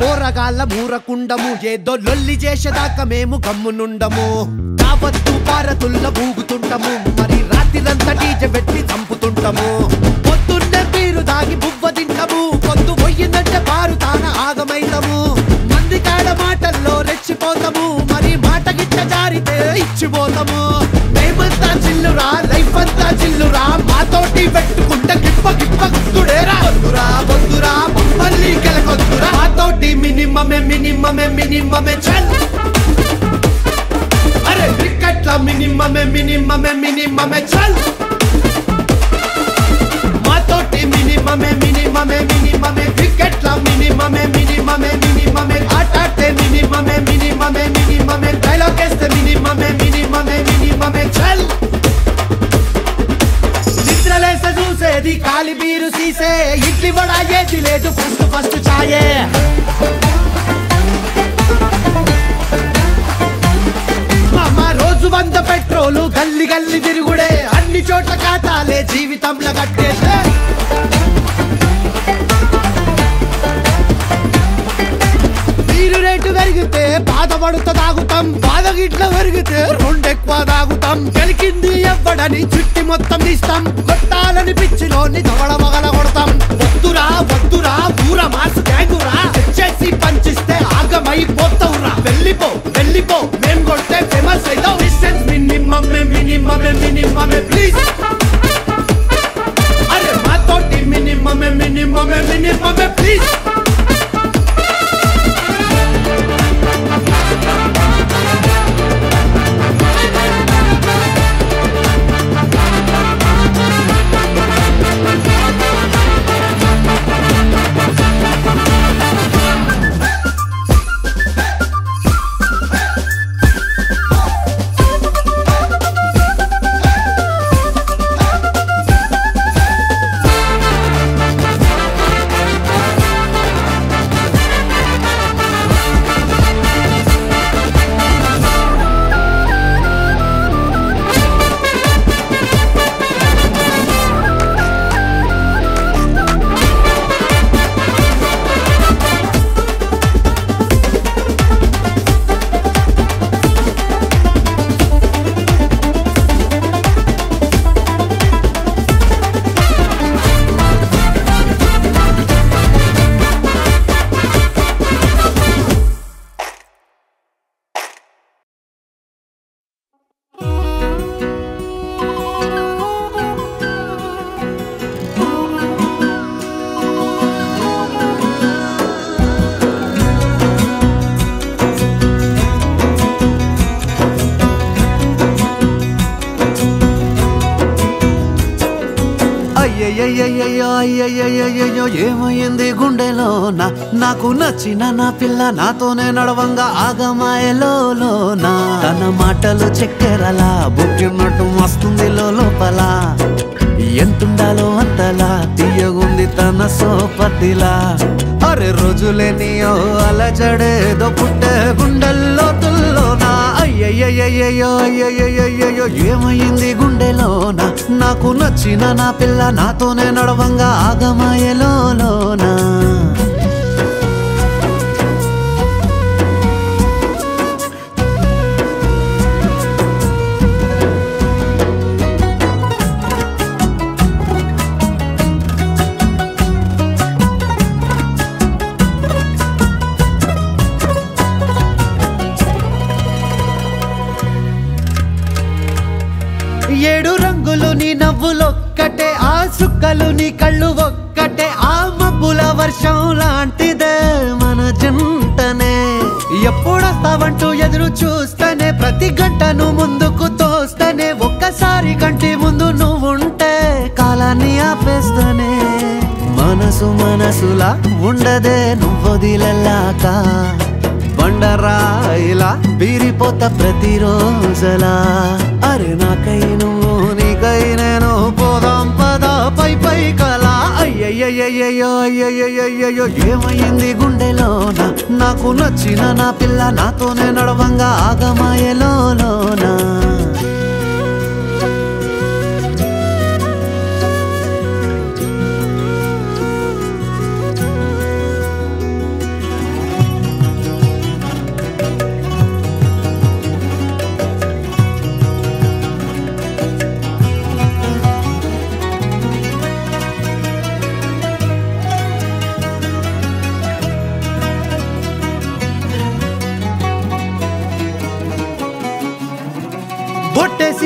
పోరగాళ్ళ మూరకుండము ఏదో లొల్లి చేసేదాకా మేము గమ్మునుండము కావత్తు పారతుల్ల బూగుతుంటము మరి రాత్రిరంతా డీజె పెట్టి చంపుతుంటము పొద్దున్నే మీరు దాగి బువ్వ తింటము పొద్దు పోయిందంటే పారు తాన ఆగమైతము మంది కాడ మాటల్లో రెచ్చిపోతాము మరి మాట గిట్ట జారితే ఇచ్చిపోతాము మేమంతా చిల్లురా లైఫ్ అంతా చిల్లురా మాతోటి పెట్టుకుంటే గిప్ప గిప్ప గుర్తుడేరా వద్దురా వద్దురా మమ్మల్ని గెలకొద్దురా మాతోటి మినిమమే మినిమమే మినిమమే చల్ అరే క్రికెట్ల మినిమమే మినిమమే మినిమమే చల్ మాతోటి మినిమమే మినిమమే మినిమమే క్రికెట్ల మినిమమే మినిమమే మినిమమే ఆట ఆడితే మినిమమే మినిమమే మినిమమే డైలాగ్ వేస్తే మినిమమే మినిమమే మినిమమే చల్ నిద్రలేస చూసేది కాలి బీరు సీసే ఇడ్లీ వడ ఏది లేదు ఫస్ట్ ఫస్ట్ చాయే మామ రోజు వంద పెట్రోలు గల్లి గల్లి తిరుగుడే అన్ని చోట్ల ఖాతాలే జీవితంలో కట్టేసే నీరు రేటు పెరిగితే బాధపడుత తాగుతాం బాధ గిట్ల పెరిగితే రెండెక్కువ తాగుతాం గెలికింది ఎవ్వడని చుట్టి మొత్తం ఇస్తాం కొట్టాలని పిచ్చిలోని దవడ మగల కొడతాం వద్దురా వద్దురా దూర మాస్ గ్యాంగురా చేసి పంచిస్తే ఆగమైపోతావురా వెళ్ళిపో వెళ్ళిపో మేం కొడితే ఫేమస్ అవుతాం డిస్టెన్స్ మినిమమే మినిమమే మినిమమే ప్లీజ్ అరే మాతోటి మినిమమే మినిమమే మినిమమే ప్లీజ్ అయ్యయ్యయ్యయ్యో అయ్యయ్యయ్యయ్యో ఏమైంది గుండెలోన నాకు నచ్చిన నా పిల్ల నాతోనే నడవంగా ఆగమాయలోన తన మాటలు చక్కెరలా బుక్కినట్టు వస్తుంది లోపల ఎంతుండాలో అంతలా తీయగుంది తన సోపతిలా అరే రోజులేనియో అలజడేదో పుట్టే గుండెల్లో తుల్లోనా అయ్యయ్యయ్యయ్యో అయ్యయ్యయ్యయ్యో ఏమైంది గుండెలోన నాకు నచ్చిన నా పిల్ల నాతోనే నడవంగా ఆగమాయలోనా ఏడు రంగులు నీ నవ్వులొక్కటే ఆ సుక్కలు నీ కళ్ళు ఒక్కటే ఆ మబ్బుల వర్షం లాంటిదే మన జంటనే ఎప్పుడొస్తావంటూ ఎదురు చూస్తేనే ప్రతి గంటను ముందుకు తోస్తేనే ఒక్కసారి కంటి ముందు నువ్వుంటే కాలాన్ని ఆపేస్తానే మనసు మనసులా ఉండదే నువ్వొదిలెల్లాక బండరాయిలా బీరిపోత ప్రతిరోజలా అరే నాకై నువ్వు నీకై నేను పోదాం పద పై పై కలా అయ్యయ్యయ్యయ్యో అయ్యయ్యయ్యయ్యో ఏమైంది గుండెలోన నాకు నచ్చిన నా పిల్ల నాతోనే నడవంగా ఆగమాయలోనా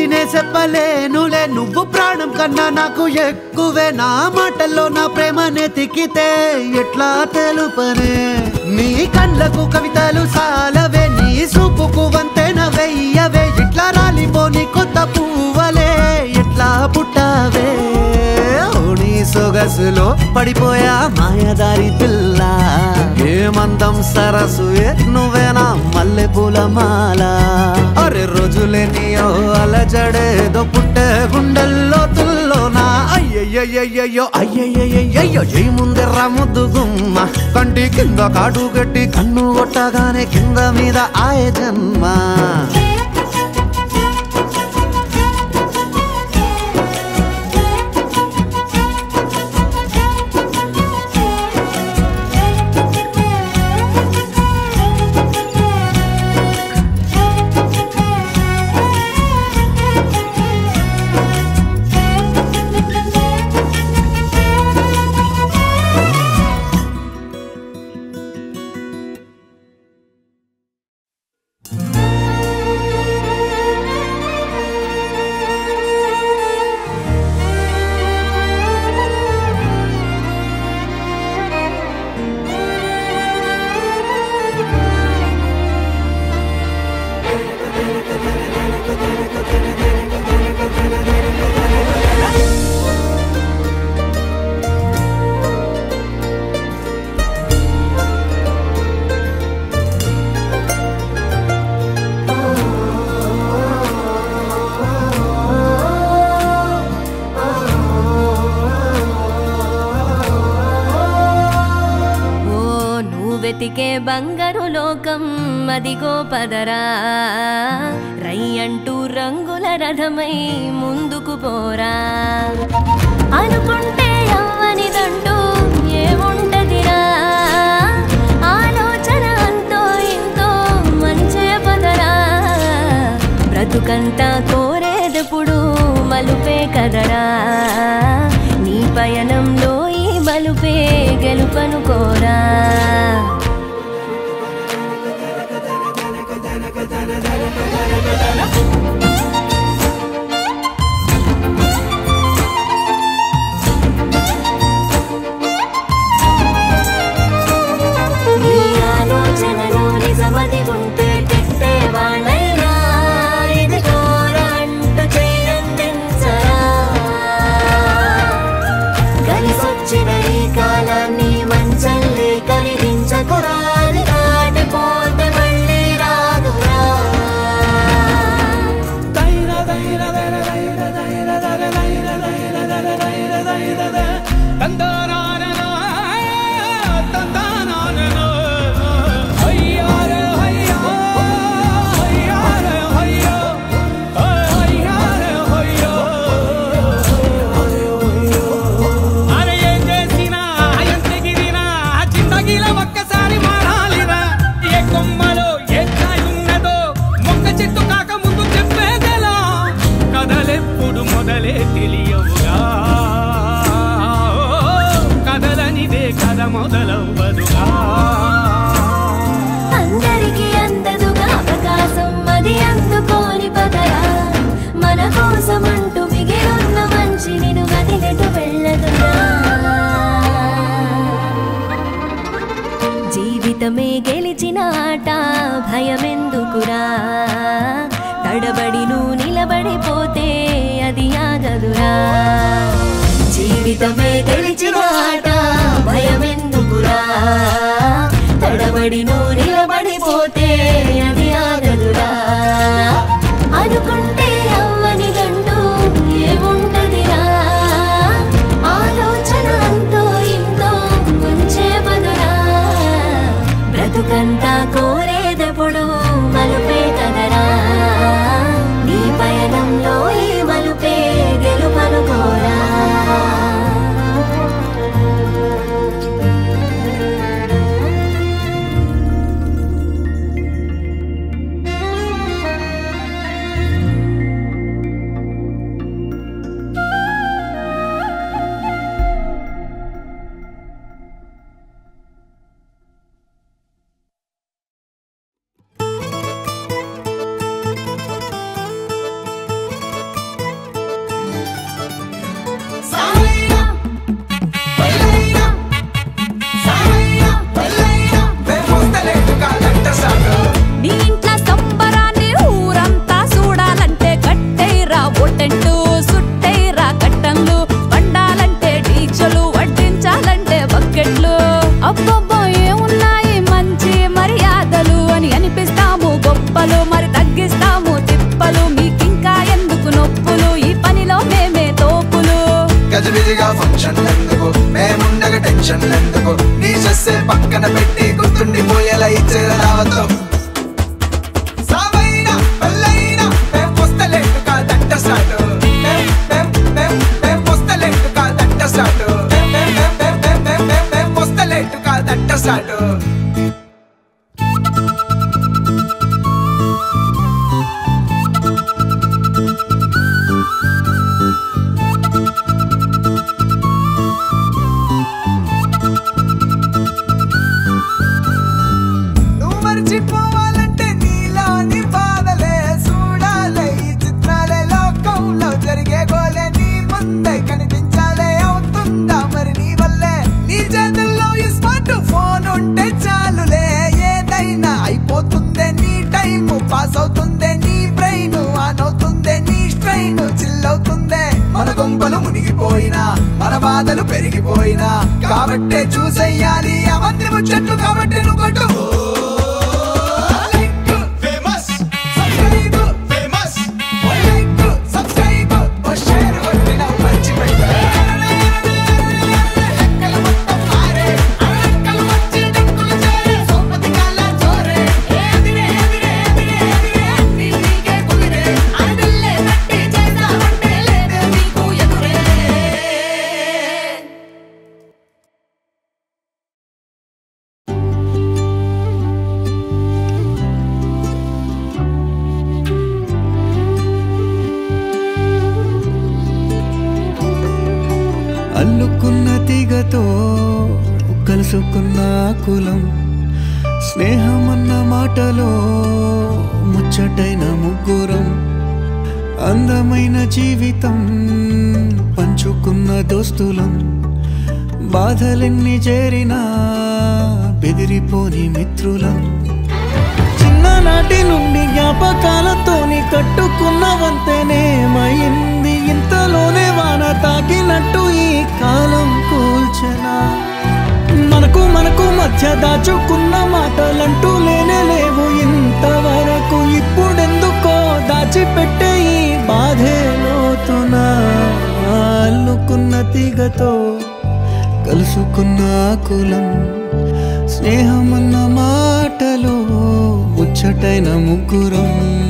నే చెప్పలేనులే నువ్వు ప్రాణం కన్నా నాకు ఎక్కువే నా మాటల్లో నా ప్రేమనే తిక్కితే ఎట్లా తెలుపనే నీ కళ్ళకు కవితలు సాలవే నీ సూపుకు వంతెన వెయ్యవే ఇట్లా రాలిపోని కొత్త పువ్వలే ఎట్లా పుట్టావే ఓ నీ సొగసులో పడిపోయా మాయదారి పిల్ల ఏమందం సరసు ఏ నువ్వేనా మల్లె పూల మాల అరే రోజులేనియో అలజడేదో పుట్టే గుండెల్లో తుల్లోనా అయ్యయ్యయ్యయ్యో అయ్యయ్యయ్యయ్యో జై ముందెర్ర ముద్దు గుమ్మ కంటి కింద కాడు గట్టి కన్ను కొట్టగానే కింద మీద ఆయ జన్మ ఓ నువ్వు వెతికే బంగారు లోకం అదిగో పదరా రై అంటూ రంగుల రథమై ముందుకు పోరా అనుకుంటే అవ్వనిదంటూ ఏముంటదిరా ఆలోచన అంతో ఇంతో మంచే పదరా బ్రతుకంతా కోరేదెప్పుడు మలుపే కదరా నీ పయనంలో ఈ మలుపే గెలుపను కోరా నీ ఆలోచనలో నిజమది ఉంటే తిట్టేవాళ్ళైనా ఇది ఘోరా అంటూ చేయందించరా కలిసొచ్చిన ఈ కాలాన్ని మంచల్లే కలిగించకురా అది దాటిపోతే మళ్ళీ రాదురా అరే ఏం చేసినా ఎంత గిరినా జిందగీలో ఒక్కసారి మారాలిరా ఏ కొమ్మలో ఏ కాయ ఉన్నదో మొక్క చెట్టు కాక ముందు చెప్పేదెలా కథలెప్పుడు మొదలే తెలియవుగా కథలనిదే కథ మొదలవ్వదుగా అందరికీ అందదుగా అవకాశం అది అందుకోని పదరా మన కోసం అంటూ మిగిలిన మంచి నేను వదిలిటు వెళ్ళదురా జీవితమే గెలిచిన ఆట భయమెందుకురా తడబడి నువ్వు నిలబడిపోతే అది ఆగదురా జీవితమే గెలిచిన ఆట భయమెందుకురా తడబడి నువ్వు నిలబడిపోతే అది ఆగదురా అనుకుంటే అవ్వని గంటూ ఏముంటదిరా ఆలోచన అంతో ఇంతో కొంచే బదురా బ్రతుకంతా కోరేదెప్పుడు మలుపే కదరా నీ పయనంలో ఈ మలుపే గెలుపను కోరా తగ్గిస్తాము తిప్పలు మీకింకా ఎందుకు నొప్పులు ఈ పనిలో మేమే తోపులు గజిబిజిగా ఫంక్షన్ ఎందుకు మేముండగా టెన్షన్ ఎందుకు నీ చేసే పక్కన పెట్టి గుర్తుండిపోయేలా ఇచ్చేది రావద్దు సావైనా పెళ్ళైనా మేం వస్తలేటు కాదంట స్టార్ట్ మేం మేం మేం మేం వస్తలేటు కాదంట స్టార్ట్ మేం మేం మేం మేం మేం మేం మేం మేం వస్తలేటు కాదంట స్టార్ట్ నువ్వు మర్చిపోవాలంటే నీలోని బాధలే చూడాలి ఈ చిత్రాలే లోకంలో జరిగే గోలే నీ ముందే కనిపించాలే అవుతుందా మరి నీ వల్లే నీ చేతుల్లో ఈ స్మార్ట్ ఫోన్ ఉంటే చాలులే ఏదైనా అయిపోతుందే నీ టైం పాస్ అవుతుందే నీ బ్రెయిన్ ఆన్ అవుతుందే నీ స్ట్రెయిన్ చిల్ అవుతుందే మన గుంపలు మునిగిపోయినా మన బాధలు పెరిగిపోయినా కాబట్టే చూసెయ్యాలి అవన్నీ ముచ్చట్లు కాబట్టి నువ్వు కొట్టు famous subscribe famous like subscribe share కొట్టిన మంచి లెక్కలు మొత్తం మారే అరలెక్కలు వచ్చి డెక్కులు చేరే సోపతి కాల జోరే ఏదిరే ఏదిరే ఏదిరే ఏదిరే అన్ని నీకే కుదిరే అరదిల్లే పెట్టి చేద్దామంటే లేదు నీకు ఎదురే అల్లుకున్న తీగతో కలుసుకున్న కులం స్నేహమన్న మాటలో ముచ్చటైన ముగ్గురం అందమైన జీవితం పంచుకున్న దోస్తులం బాధలెన్ని చేరినా బెదిరిపోని మిత్రులం చిన్ననాటి నుండి జ్ఞాపకాలతోని కట్టుకున్న వంతెనేమైంది ఇంతలోనే వాన తాకినట్టు ఈ కాలం కూల్చనా మనకు మనకు మధ్య దాచుకున్న మాటలంటూ లేనే లేవు ఇంతవరకు ఇప్పుడెందుకో దాచిపెట్టే ఈ బాధే లోతున అల్లుకున్న తీగతో కలుసుకున్న కులం స్నేహమన్న మాటలో ముచ్చటైన ముగ్గురం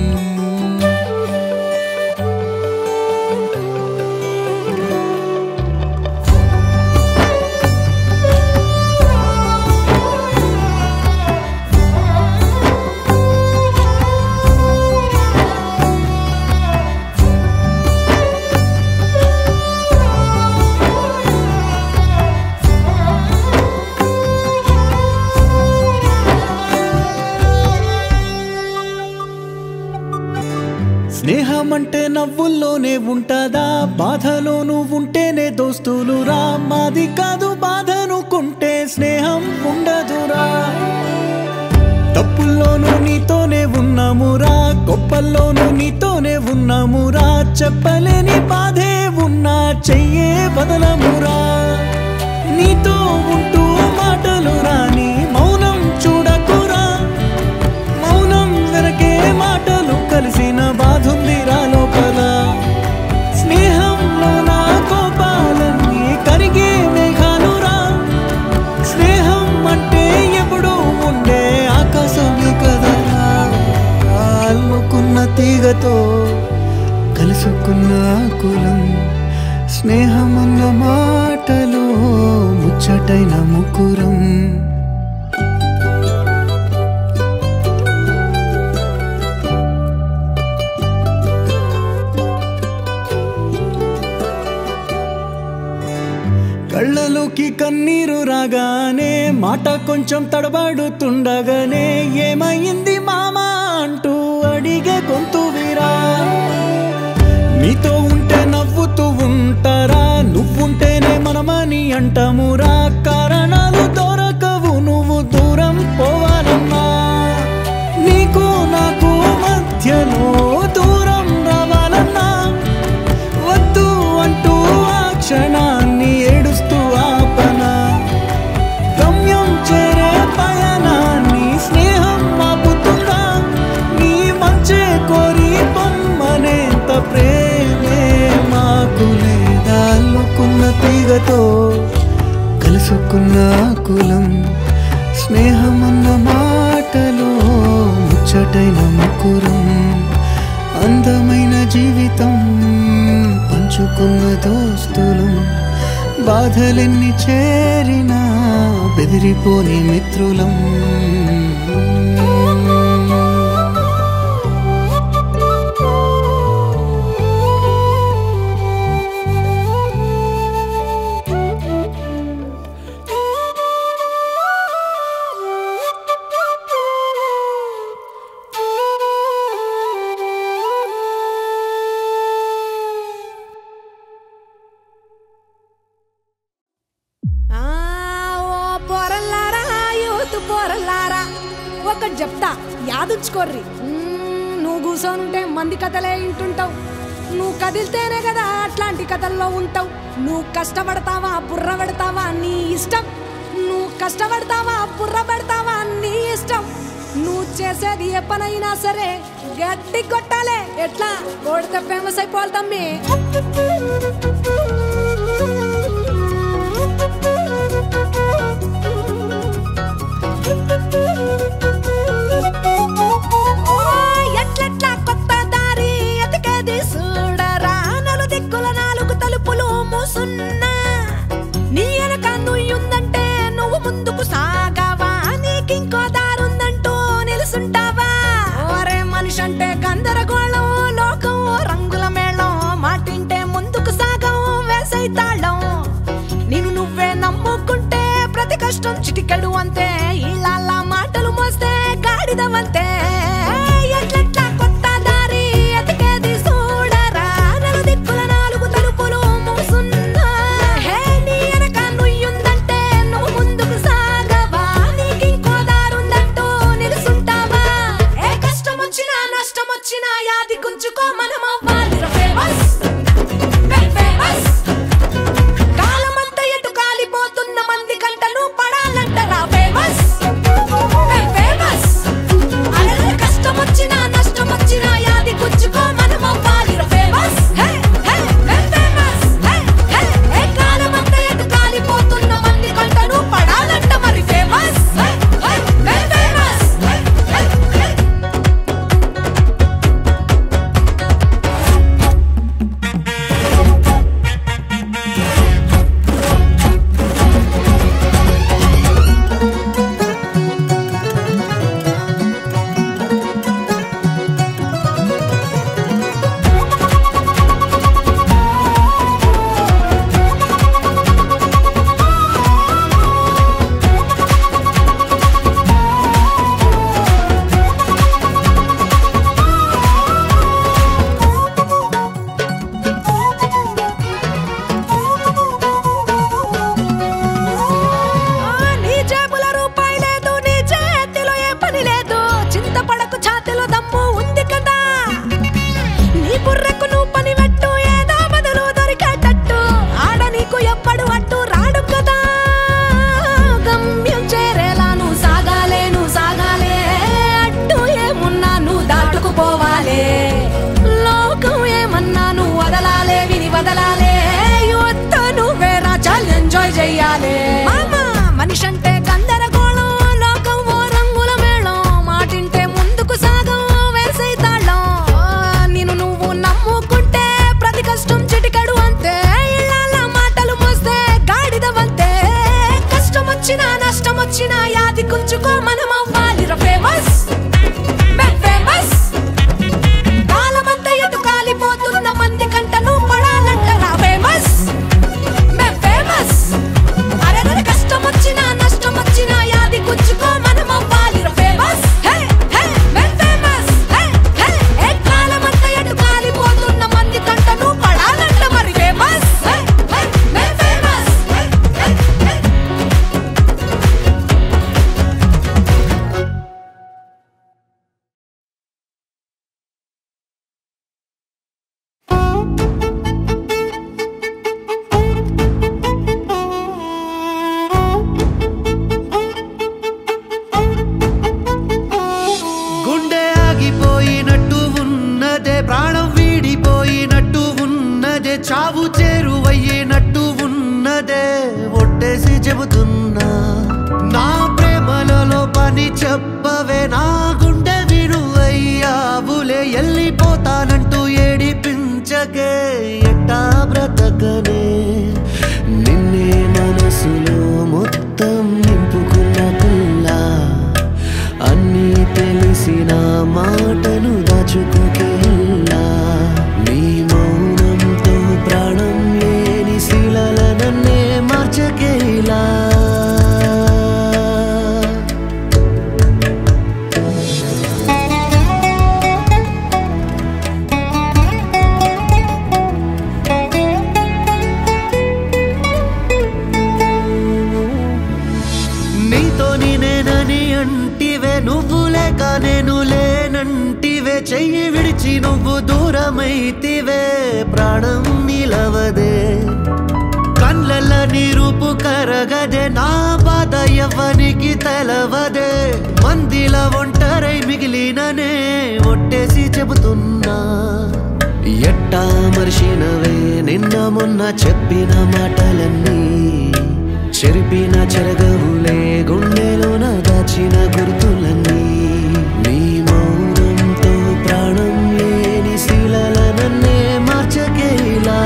స్నేహం అంటే నవ్వుల్లోనే ఉంటదా బాధలోను ఉంటేనే దోస్తులు రా మాది కాదు బాధనుకుంటే స్నేహం ఉండదురా తప్పుల్లోనూ నీతోనే ఉన్నామురా గొప్పల్లోనూ నీతోనే ఉన్నామురా చెప్పలేని బాధే ఉన్నా చెయ్యే బదలమురా నీతో ఉంటూ మాటలు రాని మౌనం చూడకురా మౌనం వెనకే మాటలు కలిసిన బాధుందిరా లోపల స్నేహంలో నా కోపాలన్నీ కరిగే మేఘాలురా స్నేహం అంటే ఎప్పుడు ఉండే ఆకాశమే కదరా అల్లుకున్న తీగతో కలుసుకున్న కులం స్నేహమన్న మాటలో ముచ్చటైన ముకురం కళ్ళలోకి కన్నీరు రాగానే మాట కొంచెం తడబడుతుండగానే ఏమైంది మామా అంటూ అడిగే గొంతు విరా నీతో ఉంటే నవ్వుతూ ఉంటారా నువ్వుంటేనే మనమని అంటామురా కారణాలు దొరకవు నువ్వు దూరం పోవాలన్నా నీకు నాకు మధ్యలో దూరం రావాలన్నా వద్దు అంటూ ఆ క్షణాన్ని ఏడుస్తూ ఆపనా గమ్యం చేరే పయనాన్ని స్నేహం ఆపుతుందా నీ మంచే పంచుకున్న కులం స్నేహమన్న మాటలో ముచ్చటైన ముకురం అందమైన జీవితం పంచుకున్న దోస్తులం బాధలెన్ని చేరినా బెదిరిపోని మిత్రులం ఆ, ఓ పోరల్లారా యూత్ పోరల్లారా ఒకటి చెప్తా యాదుంచుకోర్రి మ్మ్, నువ్వు కూర్చోనుంటే మంది కథలే వింటుంటావు నువ్వు కదిలితేనే కదా అట్లాంటి కథల్లో ఉంటావు నువ్వు కష్టపడతావా బుర్ర పెడతావా నీ ఇష్టం నువ్వు కష్టపడతావా బుర్ర పెడతావా నీ ఇష్టం నువ్వు చేసేది ఏ పనైనా సరే గట్టి కొట్టాలే ఎట్లా కొడితే ఫేమస్ అయిపోవాలి తమ్మి ఓ, ఎట్లెట్లా కొత్త దారి ఎతికేది చూడరా నలు దిక్కుల నాలుగు తలుపులు మూసున్నా నీ వెనక నుయ్యుందంటే నువ్వు ముందుకు సాగవా నీకింకో దారుందంటూ నిలుసుంటావా ఓరే మనిషి అంటే గందరగోళం లోకం రంగుల మేళం మాటింటే ముందుకు సాగం వేసై తాళం నిన్ను నువ్వే నమ్ముకుంటే ప్రతి కష్టం చిటికెడు అంతే ఇళ్ళ మాటలు మోస్తే గాడిదవంతే ఎట్లెట్లా కొత్త దారి ఎతికేది చూడరా నలు దిక్కుల నాలుగు తలుపులు మూసున్నా హే నీ వెనక నుయ్యుందంటే నువ్వు ముందుకు సాగవా నీకింకో దారుందంటూ నిలుసుంటావా ఏ కష్టం వచ్చినా నష్టం వచ్చినా యాది కుంచుకో మనం అవ్వాలి ఫేమస్ ఫేమస్ కాలమంతా ఎటు కాలిపోతున్న మంది కంటలు పడాలంటారా ఫేమస్ ఫేమస్ అరే కష్టం వచ్చినా నష్టం వచ్చినా యాది గుచ్చుకో మనం అవ్వాలి ఫేమస్ హే హే ఫేమస్ హే హే ఏ కాలమంతా ఎటు కాలిపోతున్న మంది కంటలు పడాలంట మరి ఫేమస్ హే హే ఫేమస్ హే హే ఆ, నీ జేబుల రూపాయి లేదు నీ చేతిలో ఏ పని లేదు చింతపడకు ఛాతిలో దమ్ము ఉంది కదా నీ బుర్రకు నువ్వు పని పెట్టు ఏదో బదులు దొరికేటట్టు ఆడ నీకు ఎప్పుడు అట్టు రాడు కదా గమ్యం చేరేలా నువ్వు సాగాలే నువ్వు సాగాలే అడ్డు ఏమున్నా నువ్వు దాటుకుపోవాలే లోకం ఏమన్నా నువ్వు వదలాలే విని వదలాలే యువత నువ్వే రాజాలు ఎంజాయ్ చెయ్యాలి మామా మనిషి అంటే గందరగోళం లోకం ఓ రంగుల మేళం మాటింటే ముందుకు సాగం వేసే తాళం నేను నువ్వు నమ్ముకుంటే ప్రతి కష్టం చిటికెడు అంతే ఇళ్ళ మాటలు మోస్తే గాడిదవంతే కష్టం వచ్చినా నష్టం వచ్చినా యాది కుంచుకో మనం అవ్వాలి ఫేమస్ ఫేమస్ కాలమంతా ఎటు కాలిపోతున్న మంది కంటను పడాలంటారా ఫేమస్ ఫేమస్ అరే కష్టం వచ్చినా నష్టం వచ్చినా యాది గుచ్చుకో మనం అవ్వాలి ఫేమస్ హే హే ఫేమస్ హే హే ఏ కాలమంతా ఎటు కాలిపోతున్న మంది కంటను పడాలంట మరి ఫేమస్ హే హే ఫేమస్ హే హే లేకే ఎట్టా బ్రతకనే నిన్నే మనసులో మొత్తం నింపుకున్న పిల్ల అన్నీ తెలిసిన మాటను దాచుకోకేలా నీ మౌనంతో ప్రాణం లేని శిలల నన్నే మార్చకేలా నీతో నేనని అంటివే నువ్వు లేక నేను లేనంటివే చెయ్యి విడిచి నువ్వు దూరమైతివే ప్రాణం నిలవదే కళ్ళల నీరుపు కరగదే నా బాధ ఎవ్వనికి తెలవదే మందిల ఒంటరై మిగిలిననే ఒట్టేసి చెబుతున్నా ఎట్టా మర్షినవే నిన్న మొన్న చెప్పిన మాటలన్నీ చెరిపిన చెరగవులే గుండెలోన దాచిన గుర్తులన్నీ నీ మౌనంతో ప్రాణం లేని శిలల నన్నే మార్చకేలా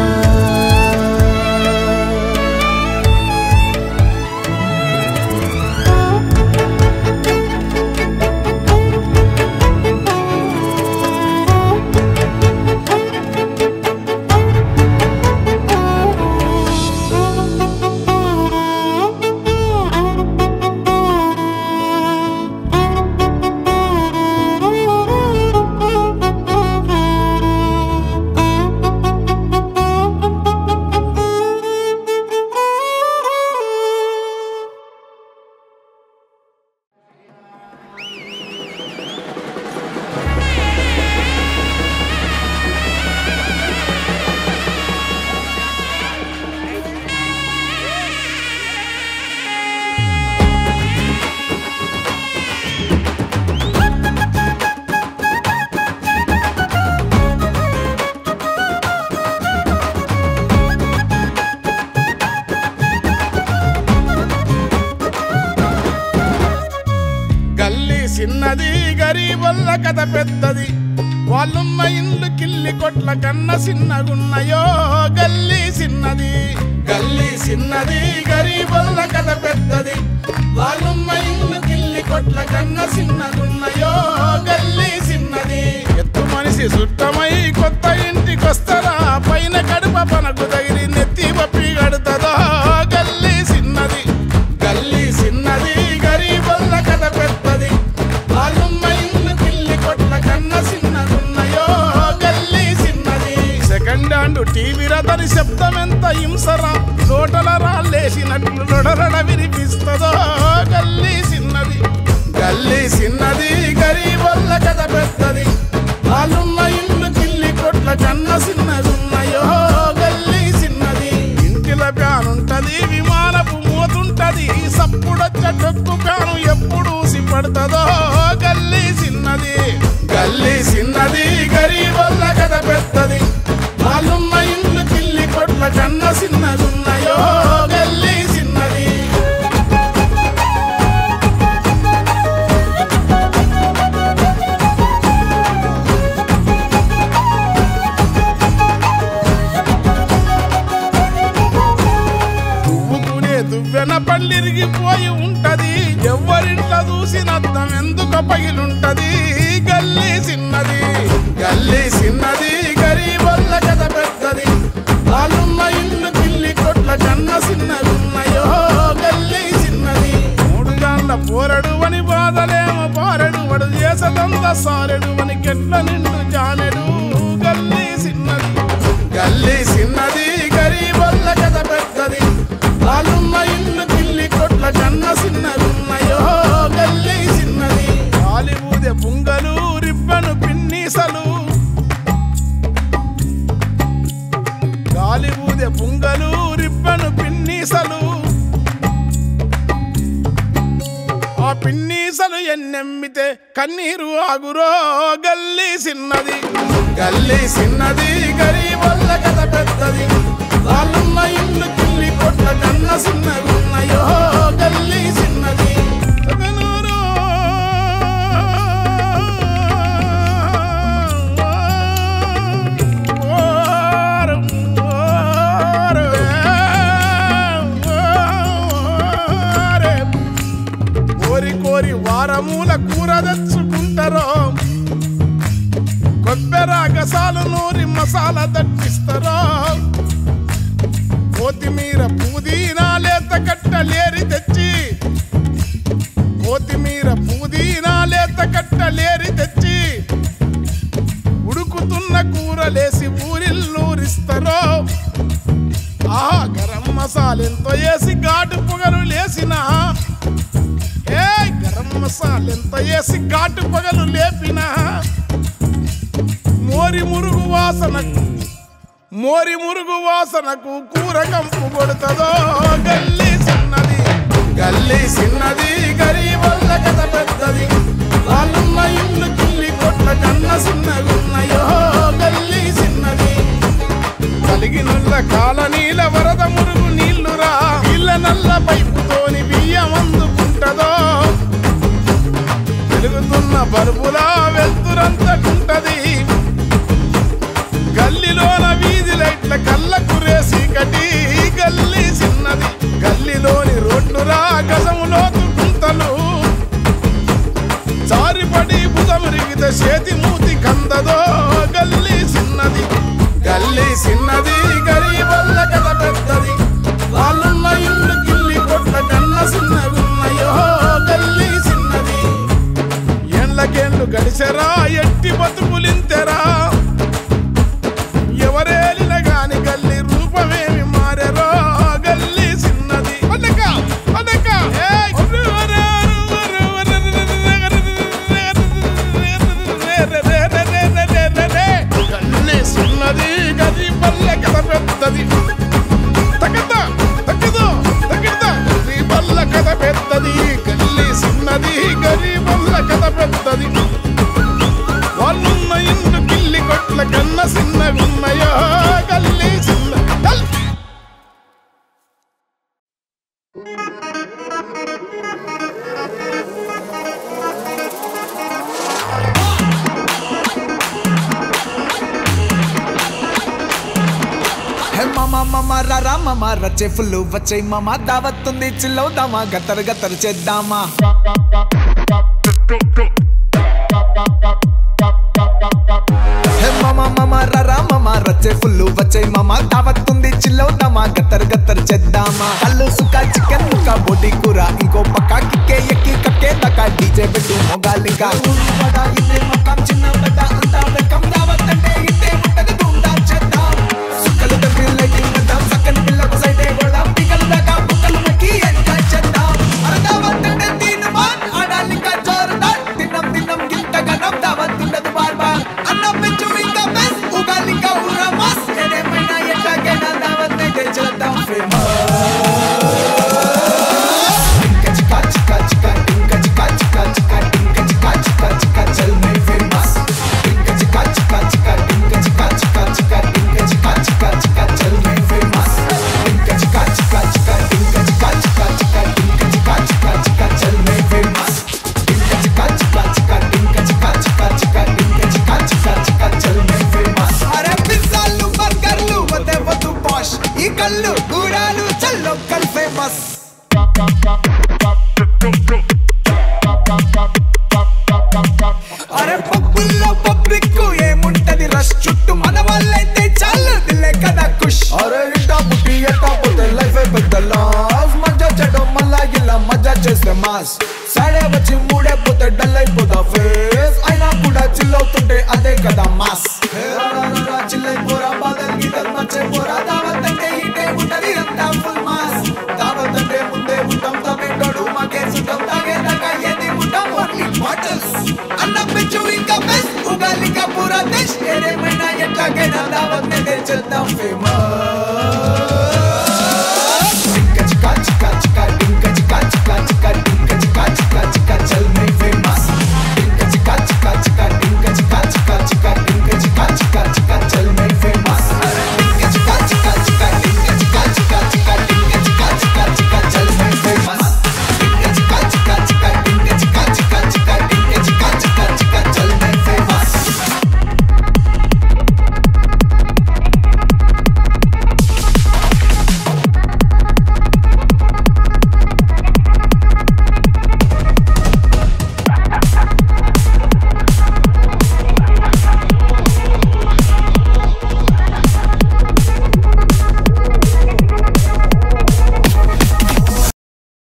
గల్లీ చిన్నది గరీబొల్ల కథ పెద్దది వాళ్ళున్న ఇల్లు కిల్లి కొట్ల కన్న చిన్నగున్నయో గల్లీ చిన్నది గల్లీ చిన్నది గరీబొల్ల కథ పెద్దది వాళ్ళున్న ఇల్లు కిల్లి కొట్ల కన్న చిన్నగున్నయో గల్లీ చిన్నది ఎత్తు మనిషి సుట్టమై కొత్త ఇంటికొస్తరా పైన కడుప పనకు తగిలి నెత్తి పప్పి గడుతుందో గల్లీ చిన్నది గల్లీ చిన్నది గరీబొల్ల కథ పెద్దది వాళ్ళున్న ఇల్లు కిల్లి కొట్ల కన్న చిన్నగున్నయో గల్లీ చిన్నది సెకండ్ హ్యాండ్ టీవీ రథని శబ్దం ఎంత హింసరా లోటల రాళ్ళేసినట్లు లొడరడ వినిపిస్తుందో గల్లీ చిన్నది గల్లీ చిన్నది గరీబొల్ల కథ పెద్దది వాళ్ళున్న ఇల్లు కిల్లి కొట్ల కన్న చిన్నగున్నయో గల్లీ చిన్నది ఇంటిల ప్యానుంటది విమానపు మోతుంటది సప్పుడొచ్చ డొక్కు ప్యాను ఎప్పుడు సిపడుతుందో గల్లీ చిన్నది గల్లీ చిన్నది గరీబొల్ల కథ పెద్దది వాళ్ళున్న ఇల్లు కిల్లి కొట్ల కన్న చిన్నగున్నయో గల్లీ చిన్నది దువ్వుకునే దువ్వెన పళ్ళిరిగిపోయి ఉంటది ఎవరింట్లో చూసినద్దం ఎందుకు పగిలుంటది గల్లీ చిన్నది గల్లీ చిన్నది గరీబొల్ల కథ పెద్దది వాళ్ళున్న ఇల్లు కిల్లి కొట్ల కన్న చిన్నగున్నయో గల్లీ చిన్నది మూడు గాళ్ళ పోరడు అని బాధలేమో పారడు వడు చేసదంత సారెడు అని కెట్ల నిండు జానెడు గల్లీ చిన్నది గల్లీ చిన్నది గరీబొల్ల కథ పెద్దది వాళ్ళున్న ఇల్లు కిల్లి కొట్ల కన్న చిన్నగున్నయో గల్లీ చిన్నది కాలిబూదె పుంగలు రిబ్బను పిన్నీసలు గాలిబూదె పుంగలు రిబ్బను పిన్నీసలు ఆ పిన్నీసలు ఎన్నెమ్మితే కన్నీరు ఆగురో గల్లీ చిన్నది గల్లీ చిన్నది గరీబొల్ల కథ పెద్దది వాళ్ళున్న ఇల్లు కిల్లి కొట్ల కన్న చిన్నగున్నయో గల్లీ చిన్నది సగనూరు. ఓ నూరెరా గసాలు నూరి మసాలా దట్టిస్తారో కొత్తిమీర పుదీనా లేత కట్టలేరి తెచ్చి కొత్తిమీర పుదీనా లేత కట్టలేరి తెచ్చి ఉడుకుతున్న కూరలేసి ఊరిల్లూరిస్తారో ఆహా గరం మసాలా ఎంతో వేసి ఘాటు పొగలు లేసిన ఏ గరం మసాలా ఎంత వేసి ఘాటు పొగలు లేపిన మోరి మురుగు వాసనకు మోరి మురుగు వాసనకు కూర కంపు కొడుతుందో గల్లీ చిన్నది గల్లీ చిన్నది గరీబల్ల కథ పెద్దది వాళ్ళున్న ఇల్లు కిల్లి కొట్ల కన్న చిన్నగున్నాయో గల్లీ చిన్నది కలిగినుల్ల కాలనీల వరద మురుగు నీళ్లురా ఇళ్ళ నల్ల పైపుతోని బియ్యం అందుకుంటదో వెలుగుతున్న బల్బులా వెళ్తురంతకుంటది గల్లీలోన వీధి లైట్ల కళ్ళ కురేసి కటి గల్లీ చిన్నది గల్లీలోని రోడ్లురా గజములో గుంతలు జారిపడి బుధమురిగితే చేతి మూతి కందదో గల్లీ చిన్నది గల్లీ చిన్నది గరీబల్ల కథ పెద్దది వాళ్ళున్న ఇల్లు గిల్లి కొట్ల కన్న చిన్నగున్నయో గల్లీ చిన్నది ఎండ్లకేండ్లు గడిచెరా ఎట్టి బతుకులింతెరా ఎవరేలిన గాని గల్లి రూపమేమి మారెరో గల్లి చిన్నది అనక అనక ఏయ్! ఒర్రు, ఒర్రు, ఒర్రు, ఒర్రు, ఒర్రు, గల్లి చిన్నది గది పల్లె కథ పెద్దది తగ్గద తగ్గదు తగ్గద గది పల్ల కథ పెద్దది గల్లి చిన్నది గది పల్ల కథ పెద్దది వాళ్ళున్న ఇండ్లు కిల్లి కొట్ల కన్న చిన్నగున్నయో గల్లి చిన్న గల్ హే మామ మామ రా మామ రచ్చే ఫుల్ వచ్చే మామ దావత్తుంది చిల్లవుదామా గత్తరు గత్తరు చేద్దామా హే మామ మామ రా మామ రచ్చే ఫుల్ వచ్చే మామ దావత్తుంది చిల్లవుదామా గత్తరు గత్తరు చేద్దామా కళ్ళు సుక్క చికెన్ ముక్క బోటి కూర ఇంకో పక్క కిక్కే ఎక్కి కక్కే దాకా డీజే పెట్టు మొగాలిగా చిన్న బడ్డ అంతా వెల్కమ్ దావత్ అంటే ఇట్టే ఉంటది గుండా చేద్దాం సుక్కలు తప్పి లైటింగ్ పెద్దాం సక్కని పిల్లకు సైడే కొడదాం పికలు దాకా బుక్కలు మెక్కి ఎంజాయ్ చేద్దాం అరదావత్ అంటే తీను మాన్ ఆడాలి ఇంకా జోరుదార్ తిన్నం తిన్నం గింత గనం దావత్ ఉండదు బార్ బార్ అన్నం పెంచు ఇంకా బెస్ ఉగాలి ఇంకా ఊరా మాస్ ఏదేమైనా ఎట్లాగైనా దావత్ అయితే చేద్దాం ఫేమస్ టింక చికా చికా చికా టింక చికా చికా చికా టింక చికా చికా చికా చల్ మై ఫేమస్ టింక చికా చికా చికా టింక చికా చికా చికా టింక చికా చికా చికా చల్ మై ఫేమస్ టింక చికా చికా చికా టింక చికా చికా చికా టింక చికా చికా చికా చల్ మై ఫేమస్ టింక చికా చికా చికా టింక చికా చికా చికా టింక చికా చికా చికా చల్ మై ఫేమస్ అరే పిజ్జాలు బర్గర్లు వదే వద్దు పాష్ ఈ కళ్ళు గూడాలు చల్ లోకల్ ఫేమస్ అరే పబ్బుల్లో పబ్లిక్ ఏముంటది రష్ చుట్టూ మన వాళ్ళైతే చాలు దిల్లే కదా కుష్ అరే ఇట్టా పుట్టి ఎట్టా పోతే లైఫ్ పెద్ద లాస్ మజా చెడు మళ్ళా ఇలా మజా చేస్తే మాస్ సాడే వచ్చి మూడే పోతే డల్ అయిపోతా ఫేస్ అయినా కూడా చిల్ అవుతుంటే అదే కదా మాస్ చిల్ అయిపోరా బాధలు గీతలు మచ్చే పోరా దావత్ అంటే ఇటే ఉంటది అంతా ఫుల్ మాస్ దావత్ అంటే ముందే ఉంటాం తప్పేటోడు మాకే సుఖం తాగేదాకా ఏది ఉంటాం ఓన్లీ బాటిల్స్ అన్న పెంచు ఇంకా బెస్ట్ ఉగాలి ఇంకా పూరా దేశ్ ఏదేమైనా ఎట్లాగైనా దావత్ నే చేద్దాం ఫేమస్